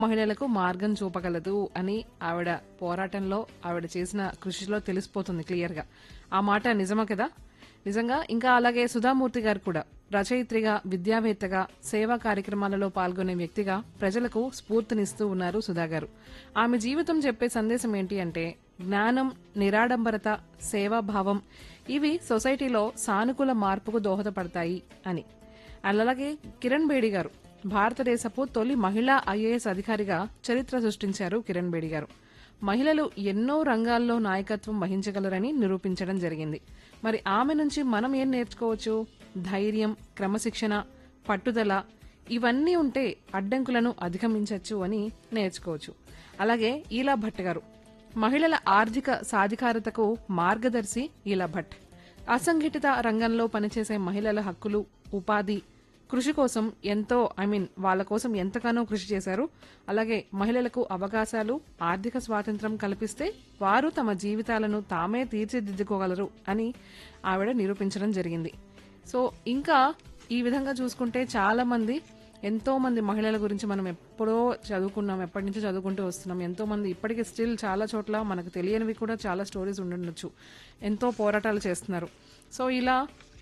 మహిళలకు మార్గం చూపగలదు అని ఆవిడ పోరాటంలో ఆవిడ చేసిన కృషిలో తెలిసిపోతుంది క్లియర్ గా ఆ మాట నిజమా కదా నిజంగా ఇంకా అలాగే సుధామూర్తి గారు కూడా రచయిత్రిగా విద్యావేత్తగా సేవా కార్యక్రమాలలో పాల్గొనే వ్యక్తిగా ప్రజలకు స్ఫూర్తినిస్తూ ఉన్నారు సుధా గారు ఆమె జీవితం చెప్పే సందేశం ఏంటి అంటే జ్ఞానం నిరాడంబరత సేవాభావం ఇవి సొసైటీలో సానుకూల మార్పుకు దోహదపడతాయి అని అలాగే కిరణ్ బేడి గారు భారతదేశపు తొలి మహిళా ఐఏఎస్ అధికారిగా చరిత్ర సృష్టించారు కిరణ్ బేడి గారు మహిళలు ఎన్నో రంగాల్లో నాయకత్వం వహించగలరని నిరూపించడం జరిగింది మరి ఆమె నుంచి మనం ఏం నేర్చుకోవచ్చు ధైర్యం క్రమశిక్షణ పట్టుదల ఇవన్నీ ఉంటే అడ్డంకులను అధిగమించవచ్చు అని నేర్చుకోవచ్చు అలాగే ఈలా భట్ గారు మహిళల ఆర్థిక సాధికారతకు మార్గదర్శి ఈలా భట్ అసంఘటిత రంగంలో పనిచేసే మహిళల హక్కులు ఉపాధి కృషి కోసం ఎంతో ఐ మీన్ వాళ్ళ కోసం ఎంతగానో కృషి చేశారు అలాగే మహిళలకు అవకాశాలు ఆర్థిక స్వాతంత్రం కల్పిస్తే వారు తమ జీవితాలను తామే తీర్చిదిద్దుకోగలరు అని ఆవిడ నిరూపించడం జరిగింది సో ఇంకా ఈ విధంగా చూసుకుంటే చాలా మంది ఎంతో మంది మహిళల గురించి మనం ఎప్పుడో చదువుకున్నాం ఎప్పటి నుంచో చదువుకుంటూ వస్తున్నాం ఎంతో మంది ఇప్పటికీ స్టిల్ చాలా చోట్ల మనకు తెలియనివి కూడా చాలా స్టోరీస్ ఉండుండొచ్చు ఎంతో పోరాటాలు చేస్తున్నారు సో ఇలా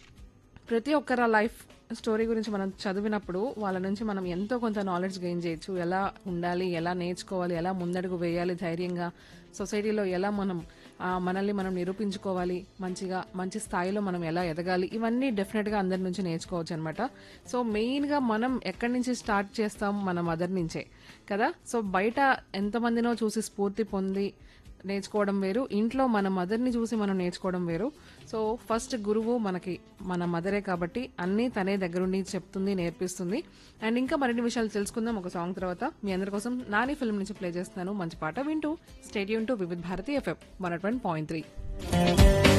ప్రతి ఒక్కరి లైఫ్ స్టోరీ గురించి మనం చదివినప్పుడు వాళ్ళ నుంచి మనం ఎంతో కొంత నాలెడ్జ్ గెయిన్ చేయొచ్చు ఎలా ఉండాలి ఎలా నేర్చుకోవాలి ఎలా ముందడుగు వేయాలి ధైర్యంగా సొసైటీలో ఎలా మనం ఆ, మనల్ని మనం నిరూపించుకోవాలి మంచిగా మంచి స్థాయిలో మనం ఎలా ఎదగాలి ఇవన్నీ డెఫినెట్గా అందరి నుంచి నేర్చుకోవచ్చు అనమాట సో మెయిన్గా మనం ఎక్కడి నుంచి స్టార్ట్ చేస్తాం మన మదర్ నుంచే కదా సో బయట ఎంతమందినో చూసి స్ఫూర్తి పొంది నేర్చుకోవడం వేరు ఇంట్లో మన మదర్ని చూసి మనం నేర్చుకోవడం వేరు సో ఫస్ట్ గురువు మనకి మన మదరే కాబట్టి అన్నీ తనే దగ్గరుండి చెప్తుంది నేర్పిస్తుంది అండ్ ఇంకా మరిన్ని విషయాలు తెలుసుకుందాం ఒక సాంగ్ తర్వాత మీ అందరి కోసం నాని ఫిల్మ్ నుంచి ప్లే చేస్తున్నాను మంచి పాట వింటూ stadium to Vividh Bharati FM one point three